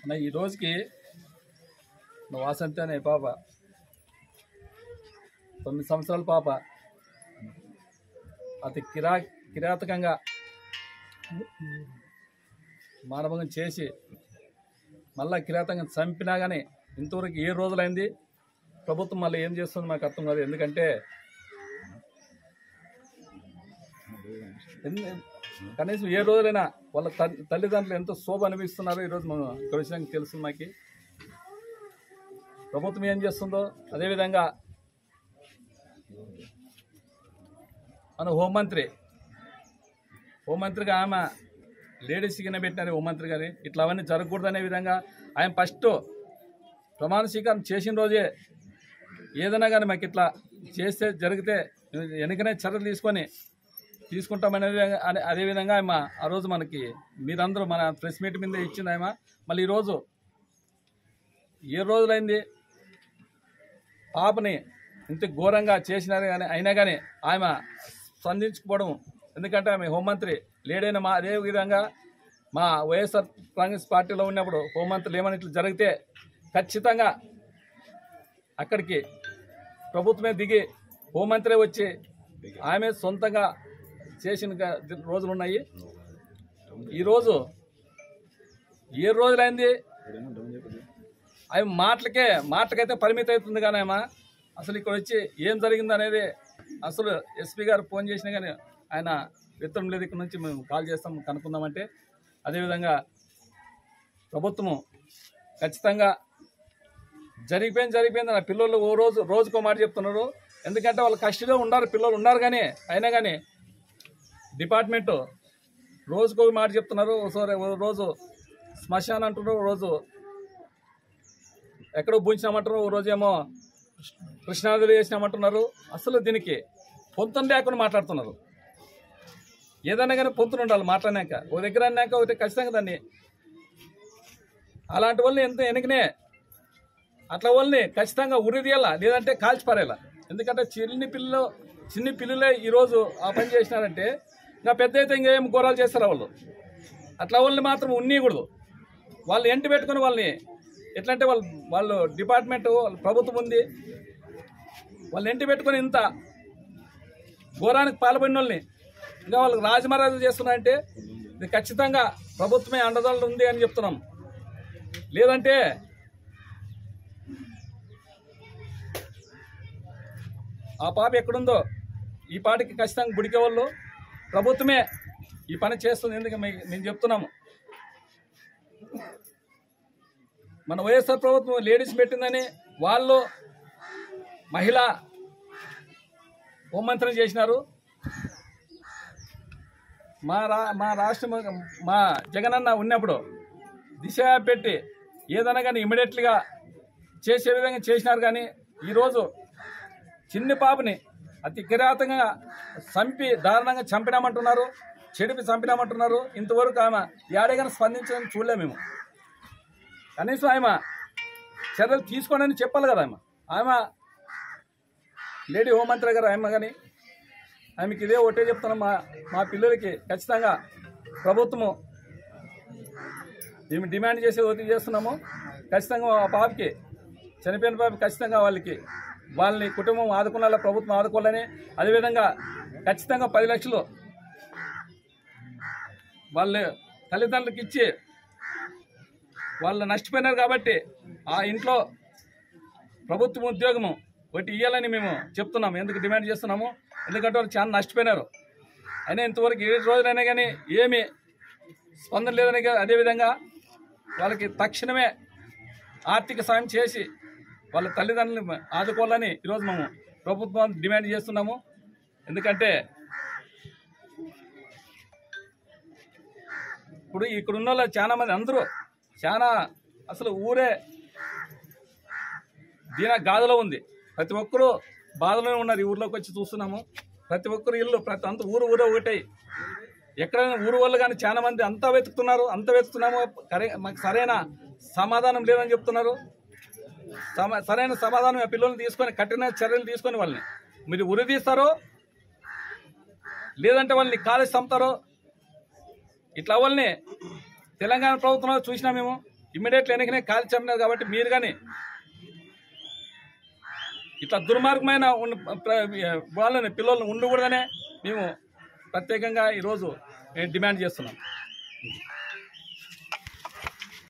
నా ఈ రోజుకి నా వాసంతి అనే పాప తొమ్మిది సంవత్సరాల పాప అతి కిరా కిరాతకంగా మానభంగం చేసి మళ్ళా కిరాతకంగా చంపినా కానీ ఇంతవరకు ఏ రోజులైంది ప్రభుత్వం మళ్ళీ ఏం చేస్తుంది మాకు అర్థం కాదు ఎందుకంటే ఎన్ని- కనీసం ఏ రోజులైనా వాళ్ళ తల్లి- తల్లిదండ్రులు ఎంతో శోభ అనిపిస్తున్నారో ఈరోజు మనం ఇక్కడ వచ్చినాక తెలుస్తుంది మాకు ప్రభుత్వం ఏం చేస్తుందో అదేవిధంగా మన హోంమంత్రి హోంమంత్రిగా ఆమె లేడీస్ కింద పెట్టినారు హోంమంత్రి గారి ఇట్లా అవన్నీ జరగకూడదనే విధంగా ఆయన ఫస్ట్ ప్రమాణ స్వీకారం చేసిన రోజే ఏదైనా కానీ మాకు ఇట్లా చేస్తే జరిగితే వెనకనే చర్యలు తీసుకొని తీసుకుంటామనే విధంగా- అదే అదేవిధంగా ఆమె ఆ రోజు మనకి మీరందరూ మన ప్రెస్ మీట్ మీద ఇచ్చింది ఆమె మళ్ళీ ఈరోజు ఏ రోజులైంది పాపని ఇంత ఘోరంగా చేసినారు కానీ అయినా కానీ ఆమె స్పందించకపోవడం ఎందుకంటే ఆమె హోంమంత్రి లేడైన మా అదే విధంగా మా వైఎస్ఆర్ కాంగ్రెస్ పార్టీలో ఉన్నప్పుడు హోంమంత్రులు ఏమైనా ఇట్లా జరిగితే ఖచ్చితంగా అక్కడికి ప్రభుత్వమే దిగి హోంమంత్రి వచ్చి ఆమె సొంతంగా చేసిన గ- రోజులు ఉన్నాయి ఈరోజు ఏ రోజులైంది అవి మాటలకే మాటలకైతే పరిమితి అవుతుంది కానీ ఆమె అసలు ఇక్కడ వచ్చి ఏం జరిగింది అనేది అసలు ఎస్పీ గారు ఫోన్ చేసినా కానీ ఆయన విత్తనం లేదు ఇక్కడ నుంచి మేము కాల్ చేస్తాం కనుక్కుందామంటే అదేవిధంగా ప్రభుత్వము ఖచ్చితంగా జరిగిపోయింది జరిగిపోయింది నా పిల్లలు ఓ రోజు రోజుకో మాట చెప్తున్నారు ఎందుకంటే వాళ్ళు కష్టంలో ఉన్నారు పిల్లలు ఉన్నారు కానీ అయినా కానీ డిపార్ట్మెంట్ రోజుకో మాట చెప్తున్నారు ఒకసారి ఓ రోజు శ్మశానం అంటున్నారు ఓ రోజు ఎక్కడో పూంచినామంటారు ఓ రోజేమో కృష్ణానదిలో వేసినామంటున్నారు అసలు దీనికి పొంతం లేకుండా మాట్లాడుతున్నారు ఏదైనా కానీ పొంతులు ఉండాలి మాట్లాడినాక ఓ దగ్గర అన్నాక ఒకటి ఖచ్చితంగా దాన్ని అలాంటి వాళ్ళని ఎంత వెనకనే అట్లా వాళ్ళని ఖచ్చితంగా ఉరి తీయాలా లేదంటే కాల్చిపారేలా ఎందుకంటే చిన్ని పిల్లలు చిన్ని పిల్లలే ఈరోజు ఆ పని చేసినారంటే ఇంకా పెద్ద అయితే ఇంకేం ఘోరాలు చేస్తారు వాళ్ళు అట్లా వాళ్ళని మాత్రం ఉన్నీయకూడదు వాళ్ళు ఎంటి పెట్టుకుని వాళ్ళని ఎట్లా అంటే వాళ్ళు వాళ్ళు డిపార్ట్మెంట్ వాళ్ళ ప్రభుత్వం ఉంది వాళ్ళు ఎంటి పెట్టుకొని ఇంత ఘోరానికి పాల్పడిన వాళ్ళని ఇంకా వాళ్ళకి రాజమర్యాదలు చేస్తున్నారంటే ఇది ఖచ్చితంగా ప్రభుత్వమే అండదండలు ఉంది అని చెప్తున్నాం లేదంటే ఆ పాప ఎక్కడుందో ఈ పాటికి ఖచ్చితంగా గుడికే వాళ్ళు ప్రభుత్వమే ఈ పని చేస్తుంది ఎందుకు మీ- మేము చెప్తున్నాము మన వైఎస్ఆర్ ప్రభుత్వం లేడీస్ పెట్టిందని వాళ్ళు మహిళా హోంమంత్రిని చేసినారు మా రా మా రాష్ట్ర ము- మా జగనన్న ఉన్నప్పుడు దిశ పెట్టి ఏదైనా కానీ ఇమీడియట్లీగా చేసే విధంగా చేసినారు కానీ ఈరోజు చిన్ని పాపని అతి కిరాతంగా చంపి దారుణంగా చంపినామంటున్నారు చెడిపి చంపినామంటున్నారు ఇంతవరకు ఆమె ఏడేగానే స్పందించదని చూడలే మేము కనీసం ఆమె చర్యలు తీసుకోండి చెప్పాలి కదా ఆమె ఆమె లేడీ హోంమంత్రి గారు ఆమె కానీ ఆమెకి ఇదే ఒకటే చెప్తున్నాం మా మా పిల్లలకి ఖచ్చితంగా ప్రభుత్వము మేము డిమాండ్ చేసే ఒకటి చేస్తున్నాము ఖచ్చితంగా ఆ పాపకి చనిపోయిన పాప ఖచ్చితంగా వాళ్ళకి వాళ్ళని కుటుంబం ఆదుకునేలా ప్రభుత్వం ఆదుకోవాలని అదేవిధంగా ఖచ్చితంగా పది లక్షలు వాళ్ళ తల్లిదండ్రులకు ఇచ్చి వాళ్ళు నష్టపోయినారు కాబట్టి ఆ ఇంట్లో ప్రభుత్వ ఉద్యోగము ఒకటి ఇవ్వాలని మేము చెప్తున్నాం ఎందుకు డిమాండ్ చేస్తున్నాము ఎందుకంటే వాళ్ళు చాలా నష్టపోయినారు అయినా ఇంతవరకు ఏ రోజులైనా కానీ ఏమి స్పందన లేదని గా- అదేవిధంగా వాళ్ళకి తక్షణమే ఆర్థిక సాయం చేసి వాళ్ళ తల్లిదండ్రులను ఆదుకోవాలని ఈరోజు మేము ప్రభుత్వం డిమాండ్ చేస్తున్నాము ఎందుకంటే ఇప్పుడు ఇక్కడ ఉన్న వాళ్ళు చాలా మంది అందరూ చాలా అసలు ఊరే దీన గాథలో ఉంది ప్రతి ఒక్కరూ బాధలోనే ఉన్నారు ఈ ఊర్లోకి వచ్చి చూస్తున్నాము ప్రతి ఒక్కరు ఇల్లు ప్రతి అంత ఊరు ఊరే ఒకటే ఎక్కడైనా ఊరు వాళ్ళు కానీ చాలా మంది అంతా వెతుకుతున్నారు అంత వెతుకుతున్నాము కరే మాకు సరైన సమాధానం లేదని చెప్తున్నారు సమ- సరైన సమాధానం ఆ పిల్లల్ని తీసుకొని కఠిన చర్యలు తీసుకొని వాళ్ళని మీరు ఉరి తీస్తారో లేదంటే వాళ్ళని కాలేజ్ చంపుతారో ఇట్లా వాళ్ళని తెలంగాణ ప్రభుత్వంలో చూసినా మేము ఇమ్మీడియట్లీ వెనకనే కాల్ చెప్పినారు కాబట్టి మీరు కానీ ఇట్లా దుర్మార్గమైన ఉన్న ప్ర- వాళ్ళని పిల్లల్ని ఉండకూడదనే మేము ప్రత్యేకంగా ఈరోజు మేము డిమాండ్ చేస్తున్నాం